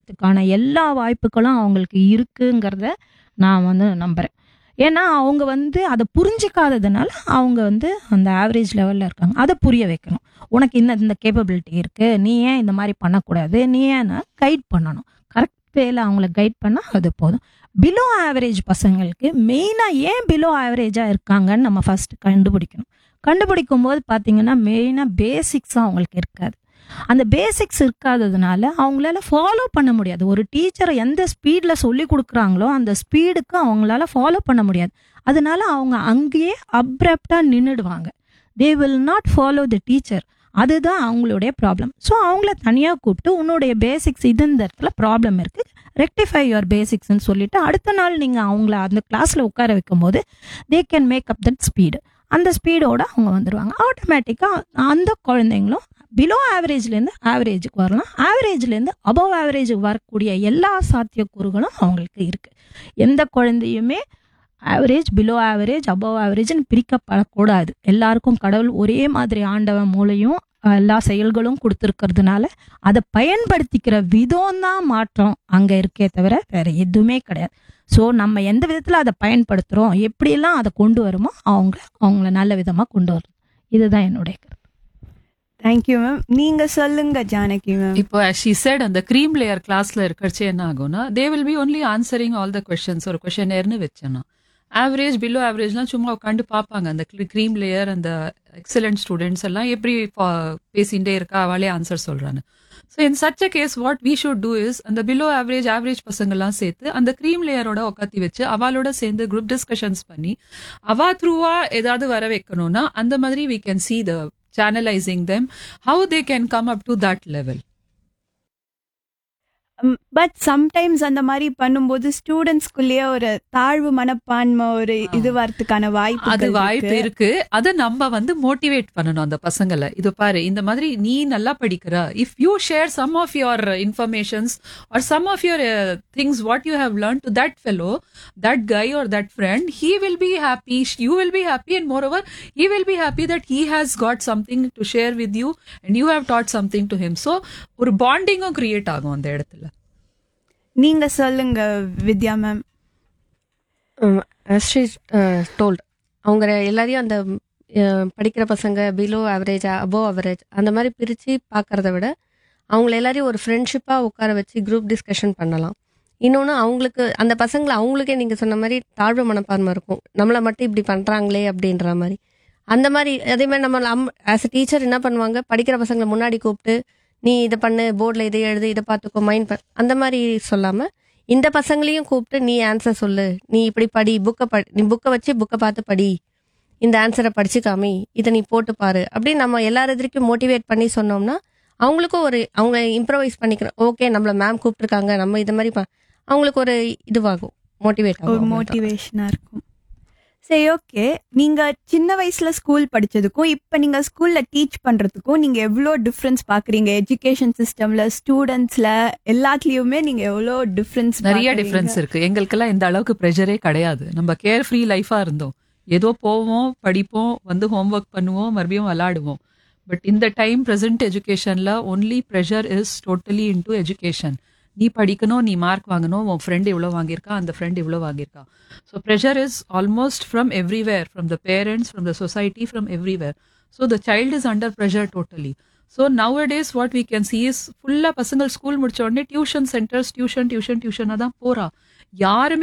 முன்னேறத்துக்கான எல்லா வாய்ப்புகளும் அவங்களுக்கு இருக்குங்கிறத நான் வந்து நம்புறேன் ஏன்னா அவங்க வந்து அதை புரிஞ்சிக்காததுனால அவங்க வந்து அந்த ஆவரேஜ் லெவலில் இருக்காங்க அதை புரிய வைக்கணும் உனக்கு இன்னும் இந்த கேப்பபிலிட்டி இருக்குது நீ ஏன் இந்த மாதிரி பண்ணக்கூடாது நீ ஏன் கைட் பண்ணணும் கரெக்ட் வேல அவங்கள கைட் பண்ணால் அது போதும் பிலோ ஆவரேஜ் பசங்களுக்கு மெயினாக ஏன் பிலோ ஆவரேஜாக இருக்காங்கன்னு நம்ம ஃபர்ஸ்ட் கண்டுபிடிக்கணும் கண்டுபிடிக்கும் போது பார்த்தீங்கன்னா மெயினாக பேசிக்ஸாக அவங்களுக்கு இருக்காது அந்த பேசிக்ஸ் இருக்காததுனால அவங்களால ஃபாலோ பண்ண முடியாது ஒரு டீச்சரை எந்த ஸ்பீடில் சொல்லி கொடுக்குறாங்களோ அந்த ஸ்பீடுக்கு அவங்களால ஃபாலோ பண்ண முடியாது அதனால அவங்க அங்கேயே அப்ரப்டாக நின்றுடுவாங்க they will not follow the teacher அதுதான் அவங்களுடைய ப்ராப்ளம் ஸோ அவங்கள தனியாக கூப்பிட்டு உன்னுடைய பேசிக்ஸ் இது இந்த இடத்துல ப்ராப்ளம் இருக்குது ரெக்டிஃபை யுவர் பேசிக்ஸ்னு சொல்லிட்டு அடுத்த நாள் நீங்கள் அவங்கள அந்த கிளாஸில் உட்கார வைக்கும்போது they can make up that speed அந்த ஸ்பீடோட அவங்க வந்துடுவாங்க ஆட்டோமேட்டிக்காக அந்த குழந்தைங்களும் பிலோ ஆவரேஜ்லேருந்து ஆவரேஜுக்கு வரலாம் ஆவரேஜ்லேருந்து அபவ் ஆவரேஜுக்கு வரக்கூடிய எல்லா சாத்தியக்கூறுகளும் அவங்களுக்கு இருக்குது எந்த குழந்தையுமே ஆவரேஜ் பிலோ ஆவரேஜ் அபவ் ஆவரேஜ்னு பிரிக்கப்படக்கூடாது எல்லாருக்கும் கடவுள் ஒரே மாதிரி ஆண்டவன் மூளையும் அஹ், எல்லா செயல்களும் கொடுத்துருக்கிறதுனால அதை பயன்படுத்திக்கிற விதம் தான் மாற்றம் அங்கே இருக்கே தவிர வேற எதுவுமே கிடையாது ஸோ நம்ம எந்த விதத்தில் அதை பயன்படுத்துகிறோம் எப்படியெல்லாம் அதை கொண்டு வருமோ அவங்க அவங்கள நல்ல விதமாக கொண்டு வரணும் இதுதான் என்னுடைய கருத்து தேங்க்யூ மேம் நீங்க சொல்லுங்க ஜானகி மேம் இப்போ as she said அந்த க்ரீம் லேயர் கிளாஸ்ல இருக்கிறச்சு என்ன ஆகும்னா they will be only answering all the questions ஒரு கொஷனேர்னு வச்சேன்னா ஆவரேஜ் பிலோ ஆவரேஜ்லாம் சும்மா உட்காந்து பார்ப்பாங்க அந்த க்ரீம் லேயர் அந்த எக்ஸலண்ட் ஸ்டூடெண்ட்ஸ் எல்லாம் எப்படி பா- பேசிகிட்டே இருக்கா அவளே ஆன்சர் சொல்றான்னு so in such a case what we should do is அந்த பிலோ ஆவரேஜ் ஆவரேஜ் பசங்கள்லாம் சேர்த்து அந்த க்ரீம் லேயரோட உட்காத்தி வச்சு அவளோட சேர்ந்து குரூப் டிஸ்கஷன்ஸ் பண்ணி அவ த்ரூவா ஏதாவது வர வைக்கணும்னா அந்த மாதிரி we can see the channelizing them how they can come up to that level but sometimes அந்த மாதிரி பண்ணும்போது ஸ்டூடெண்ட்ஸ்குள்ளேயே ஒரு தாழ்வு மனப்பான்மை ஒரு இது வரதுக்கான வாய்ப்பு அது வாய்ப்பு இருக்கு அத நம்ம வந்து மோட்டிவேட் பண்ணணும் அந்த பசங்களை இது பாரு இந்த மாதிரி நீ நல்லா படிக்கிற if you share some of your informations or some of your things what you have learn to that fellow that guy or that friend he will be happy you will be happy and moreover he will be happy that he has got something to share with you and you have got something to him so ஒரு பாண்டிங்கும் create ஆகும் அந்த இடத்துல நீங்க சொல்லுங்க வித்யா ma'am Sri told அவங்க எல்லாரையும் அந்த அஹ், படிக்கிற பசங்க பிலோ ஆவரேஜ் அபோவ் ஆவரேஜ் அந்த மாதிரி பிரித்து பார்க்கறத விட அவங்கள எல்லாரையும் ஒரு ஃப்ரெண்ட்ஷிப்பாக உட்கார வச்சு குரூப் டிஸ்கஷன் பண்ணலாம் இன்னொன்று அவங்களுக்கு அந்த பசங்களை அவங்களுக்கே நீங்கள் சொன்ன மாதிரி தாழ்வு மனப்பான்மை இருக்கும் நம்மளை மட்டும் இப்படி பண்ணுறாங்களே அப்படின்ற மாதிரி அந்த மாதிரி அதே மாதிரி நம்ம அம் ஆஸ் அ டீச்சர் என்ன பண்ணுவாங்க படிக்கிற பசங்களை முன்னாடி கூப்பிட்டு நீ இதை பண்ணு போர்டில் இதை எழுது இதை பார்த்துக்கோ மைண்ட் பண் அந்த மாதிரி சொல்லாமல் இந்த பசங்களையும் கூப்பிட்டு நீ ஆன்சர் சொல்லு நீ இப்படி படி புக்கை படி நீ புக்கை வச்சு புக்கை பார்த்து படி இந்த ஆன்சரை படிச்சு காமி இதை நீ போட்டு பாரு அப்படின்னு நம்ம எல்லார் எதிர்க்கும் மோட்டிவேட் பண்ணி சொன்னோம்னா அவங்களுக்கும் ஒரு அவங்க இம்ப்ரவைஸ் பண்ணிக்கிறோம் ஓகே நம்மள மேம் கூப்பிட்டுருக்காங்க நம்ம இது மாதிரி ப- அவங்களுக்கு ஒரு இதுவாகும் மோட்டிவேட் ஒரு ஆகும் மோட்டிவேஷனா இருக்கும் சரி ஓகே நீங்க சின்ன வயசுல ஸ்கூல் படிச்சதுக்கும் இப்ப நீங்க ஸ்கூல்ல டீச் பண்றதுக்கும் நீங்க எவ்வளோ டிஃபரன்ஸ் பாக்குறீங்க எஜுகேஷன் சிஸ்டம்ல ஸ்டூடெண்ட்ஸ்ல எல்லாத்துலயுமே நீங்க எவ்வளோ டிஃபரன்ஸ் நிறைய டிஃபரன்ஸ் இருக்கு எங்களுக்கெல்லாம் இந்த அளவுக்கு ப்ரெஷரே கிடையாது நம்ம கேர் ஃப்ரீ லைஃபா இருந்தோம் ஏதோ போவோம் படிப்போம் வந்து ஹோம்ஒர்க் பண்ணுவோம் மறுபடியும் விளாடுவோம் பட் இந்த டைம் ப்ரெசென்ட் எஜுகேஷன்ல only pressure is totally into education நீ படிக்கணும் நீ மார்க் வாங்கணும் உன் ஃப்ரெண்ட் இவ்வளோ வாங்கியிருக்கா அந்த ஃப்ரெண்ட் இவ்வளோ வாங்கியிருக்கா so pressure is almost from everywhere from the parents from the society from everywhere so the child is under pressure totally so nowadays what we can see is ஃபுல்லாக பசங்கள் school முடிச்ச உடனே tuition centres tuition tuition டியூஷனாக தான் போறா யாருமே